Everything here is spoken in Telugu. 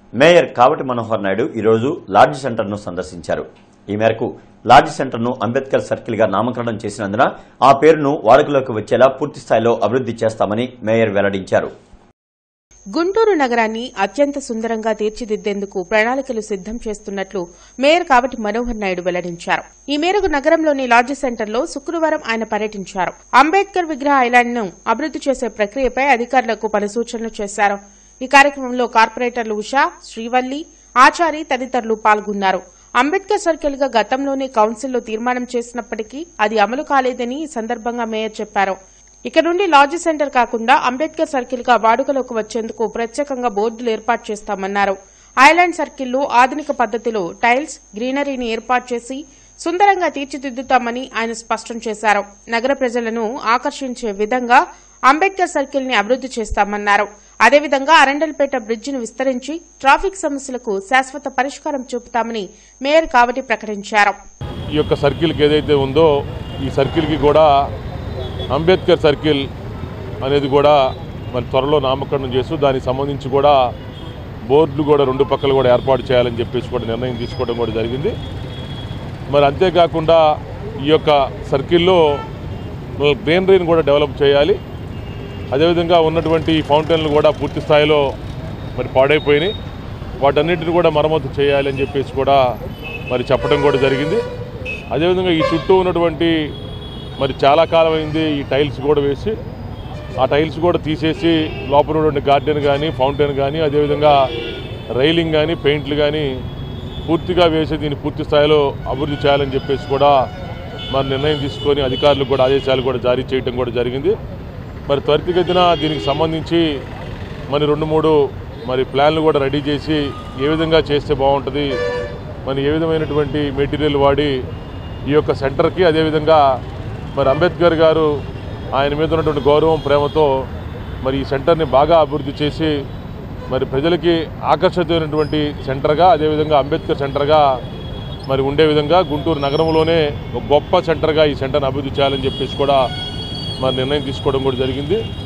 మేయర్ కావటి మనోహర్ నాయుడు ఈరోజు లాడ్జ్ సెంటర్ను సందర్శించారు ఈ మేరకు లాడ్జ్ సెంటర్ను అంబేద్కర్ సర్కిల్గా నామకరణం చేసినందున ఆ పేరును వాడుకలోకి వచ్చేలా పూర్తి స్థాయిలో అభివృద్ధి చేస్తామని మేయర్ వెల్లడించారు గుంటూరు నగరాన్ని అత్యంత సుందరంగా తీర్చిదిద్దేందుకు ప్రణాళికలు సిద్దం చేస్తున్నట్లు మేయర్ కావటి మనోహర్ నాయుడు వెల్లడించారు ఈ మేరకు నగరంలోని లాడ్జ్ సెంటర్లో శుక్రవారం ఆయన పర్యటించారు అంబేద్కర్ విగ్రహ ఐలాండ్ ను అభివృద్ధి చేసే ప్రక్రియపై అధికారులకు పలు సూచనలు చేశారు ఈ కార్యక్రమంలో కార్పొరేటర్లు ఉషా శ్రీవల్లి ఆచారి తదితరులు పాల్గొన్నారు అంబేద్కర్ సర్కిల్ గా గతంలోనే కౌన్సిల్లో తీర్మానం చేసినప్పటికీ అది అమలు కాలేదని ఈ సందర్భంగా మేయర్ చెప్పారు ఇక నుండి లాడ్జ్ సెంటర్ కాకుండా అంబేద్కర్ సర్కిల్ గా వాడుకలోకి వచ్చేందుకు ప్రత్యేకంగా బోర్డులు ఏర్పాటు చేస్తామన్నారు ఐలాండ్ సర్కిల్లో ఆధునిక పద్దతిలో టైల్స్ గ్రీనరీని ఏర్పాటు చేసి సుందరంగా తీర్చిదిద్దుతామని ఆయన స్పష్టం చేశారు నగర ప్రజలను ఆకర్షించే విధంగా అంబేద్కర్ సర్కిల్ ని అభివృద్ధి చేస్తామన్నారు అదేవిధంగా అరండల్పేట బ్రిడ్జిను విస్తరించి ట్రాఫిక్ సమస్యలకు శాశ్వత పరిష్కారం చూపుతామని మేయర్ కావటి ప్రకటించారు ఈ యొక్క సర్కిల్కి ఏదైతే ఉందో ఈ సర్కిల్కి కూడా అంబేద్కర్ సర్కిల్ అనేది కూడా మరి త్వరలో నామకరణం చేస్తూ దానికి సంబంధించి కూడా బోర్డులు కూడా రెండు పక్కలు కూడా ఏర్పాటు చేయాలని చెప్పేసి కూడా నిర్ణయం తీసుకోవడం కూడా జరిగింది మరి అంతేకాకుండా ఈ యొక్క సర్కిల్లో గ్రీనరీని కూడా డెవలప్ చేయాలి అదేవిధంగా ఉన్నటువంటి ఫౌంటైన్లు కూడా పూర్తి స్థాయిలో మరి పాడైపోయినాయి వాటన్నిటిని కూడా మరమ్మతు చేయాలి అని చెప్పేసి కూడా మరి చెప్పడం కూడా జరిగింది అదేవిధంగా ఈ చుట్టూ ఉన్నటువంటి మరి చాలా కాలం అయింది ఈ టైల్స్ కూడా వేసి ఆ టైల్స్ కూడా తీసేసి లోపల ఉన్నటువంటి గార్డెన్ కానీ ఫౌంటైన్ కానీ అదేవిధంగా రైలింగ్ కానీ పెయింట్లు కానీ పూర్తిగా వేసి దీన్ని పూర్తి స్థాయిలో అభివృద్ధి చేయాలని చెప్పేసి కూడా మరి నిర్ణయం తీసుకొని అధికారులకు కూడా ఆదేశాలు కూడా జారీ చేయడం కూడా జరిగింది మరి త్వరితగతిన దీనికి సంబంధించి మరి రెండు మూడు మరి ప్లాన్లు కూడా రెడీ చేసి ఏ విధంగా చేస్తే బాగుంటుంది మరి ఏ విధమైనటువంటి మెటీరియల్ వాడి ఈ యొక్క సెంటర్కి అదేవిధంగా మరి అంబేద్కర్ గారు ఆయన మీద ఉన్నటువంటి గౌరవం ప్రేమతో మరి ఈ సెంటర్ని బాగా అభివృద్ధి చేసి మరి ప్రజలకి ఆకర్షితమైనటువంటి సెంటర్గా అదేవిధంగా అంబేద్కర్ సెంటర్గా మరి ఉండే విధంగా గుంటూరు నగరంలోనే ఒక గొప్ప సెంటర్గా ఈ సెంటర్ని అభివృద్ధి చేయాలని చెప్పేసి కూడా మరి నిర్ణయం తీసుకోవడం కూడా జరిగింది